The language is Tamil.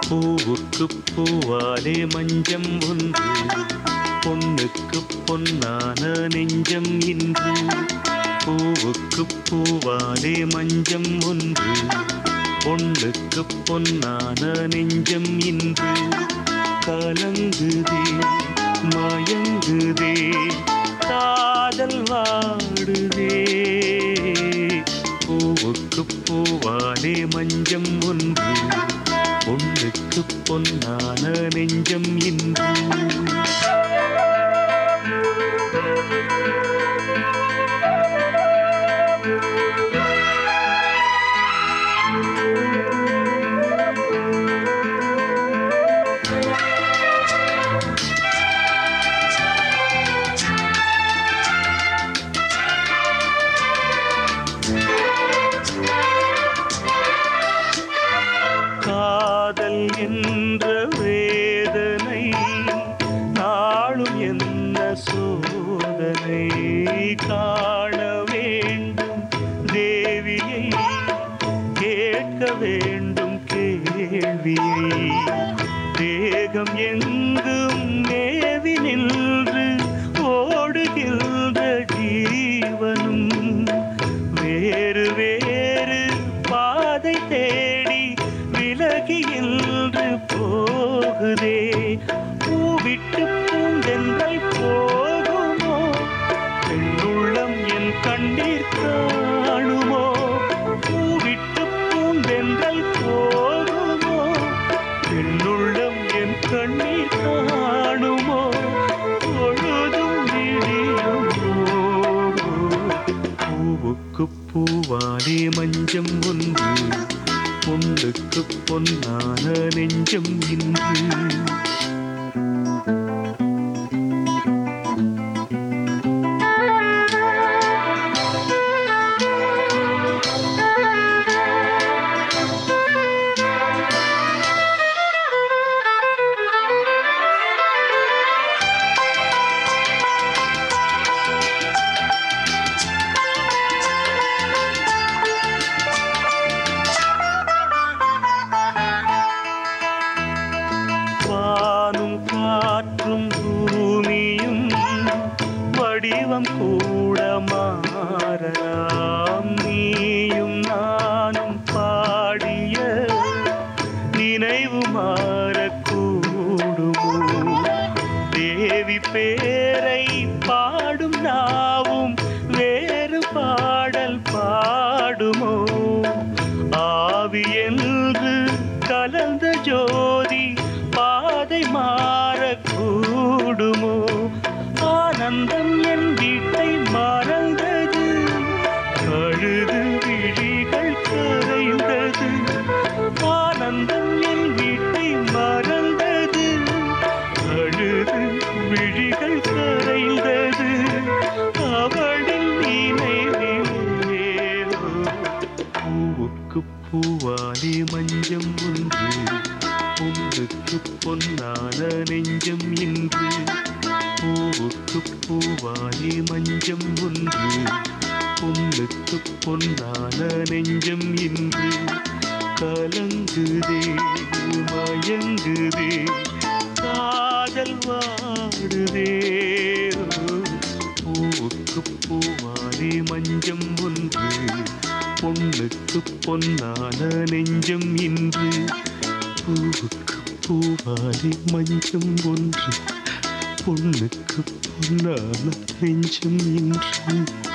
பூவுக்கு பூவாலே மஞ்சம் ஒன்று பொண்ணுக்கு பொன்னான நெஞ்சம் இன்று பூவுக்கு பூவாலே மஞ்சம் ஒன்று பொண்ணுக்கு பொன்னான நெஞ்சம் இன்று கலங்குதே மயங்குதே காதல் வாடுதே பூவுக்கு பூவாலே மஞ்சம் ஒன்று பொண்ணுக்கு பொன்னான நெஞ்சம் இன்று காதல் என்ற வேதனை நாளும் என்ன சோதனை காண வேண்டும் தேவியை கேட்க வேண்டும் கேள்வியை தேகம் எங்கும் மேவி நின்று ஓடுகின்ற ஜீவனும் வேறு வேறு பாதை தேடி விலகி இன்று போகுதே பூவிட்டு பூந்தென்றல் போகுமோ பெண்ணுள்ளம் என் கண்ணீர் காணுமோ பூவிட்டு பூந்தென்றல் போகுமோ பெண்ணுள்ளம் என் கண்ணீர் காணுமோ பொழுதும் விடியுமோ பூவுக்கு பூவாலே மஞ்சம் ஒன்று பொண்ணுக்கு பொன்னான நெஞ்சம் இன்று வானும் காற்றும் பூமியும் வடிவம் கூட மாறலாம் நீயும் நானும் பாடிய நினைவு மாறக்கூடுமோ தேவி பேரை பாடும் நாவும் வேறு பாடல் பாடுமோ ஆவி என்று கலந்த ஜோதி பாதை மாறக்கூடுமோ ஆனந்தம் என் வீட்டை மறந்தது அழுது விழிகள் கரைந்தது ஆனந்தம் என் வீட்டை மறந்தது அழுது விழிகள் கரைந்தது அவளின் நினைவிலே பூவுக்கு பூவாலே மஞ்சம் ஒன்று பொண்ணுக்கு பொன்னான நெஞ்சம் இன்று பூவுக்கு பூவாலே மஞ்சம் ஒன்று பொண்ணுக்கு பொன்னான நெஞ்சம் இன்று கலங்குதே மயங்குதே காதல் வாடுதே பூவுக்கு பூவாலே மஞ்சம் ஒன்று பொண்ணுக்கு பொன்னான நெஞ்சம் இன்று பூவுக்கு பூவாலே மஞ்சம் ஒன்று பொண்ணுக்கு பொன்னான நெஞ்சம் இன்று